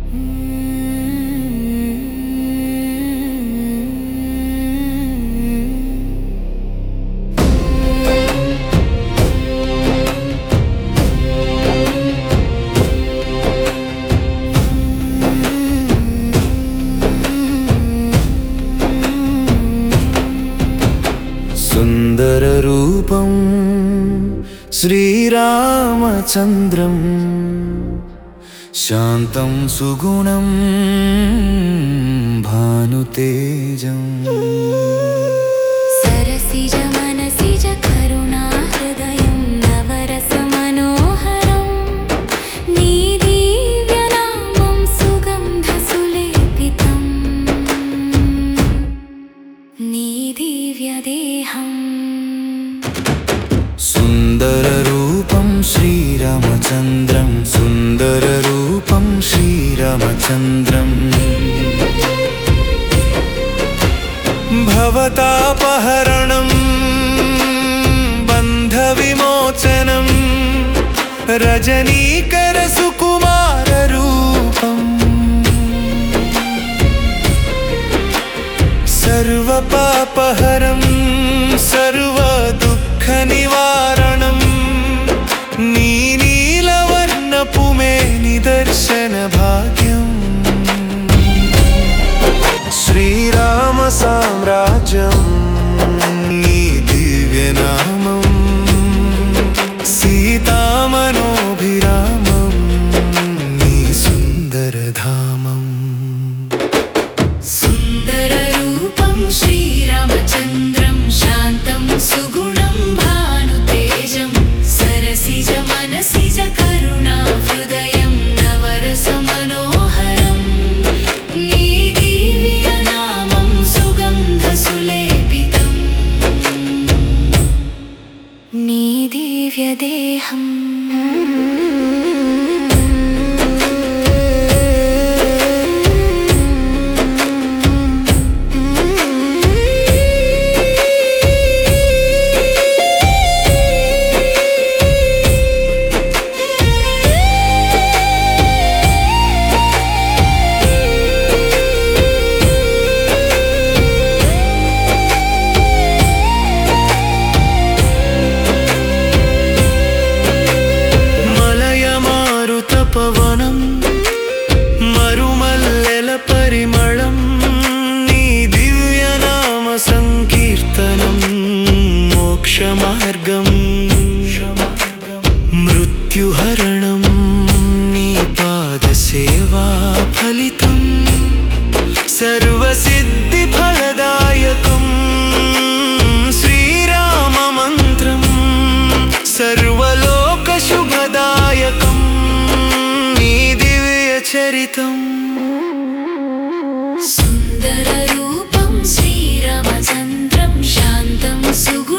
సుందరరూపం శ్రీరామచంద్రం శాంతం సుగుణం భానుతేజం सरसिज मनसिज करुणाहृदयं नवरसमनोहरं नीदिव्यनामं सुगन्धसुलेपितम् नीदिव्यदेहम् సుందరరూపం శ్రీరామచంద్రం సుందరరూపం శ్రీరామచంద్రం భవతాపహరణం బంధవిమోచనం రజనీకర సుకుమార రూపం సర్వపాపహరం సర్వదుఃఖనివారణం నీ నీలవర్ణపు మే నిదర్శన భాగ్యం శ్రీరామ సామ్రాజ్యం నీ దివ్యనామం సీతామనోభిరామం నీ సుందరధామం सुन्दररूपं श्रीरामचन्द्रं शान्तं सुगुणं भानुतेजं सरसिज मनसिज करुणाहृदयं नवरसमनोहरं नीदिव्यनामं सुगन्धसुलेपितम् మలయమారుతపవనం మరుమల్లెల పరిమళం నీ దివ్యనామ సంకీర్తనం మోక్ష మార్గం మృత్యుహరణం నీ పాద సేవా ఫలితం సర్వసిద్ధి ఫలదాయకం శ్రీరామ మంత్రం సర్వలోక శుభదాయకం నీ దివ్య చరితం सुन्दररूपं श्रीरामचन्द्रं शान्तं सुगुणं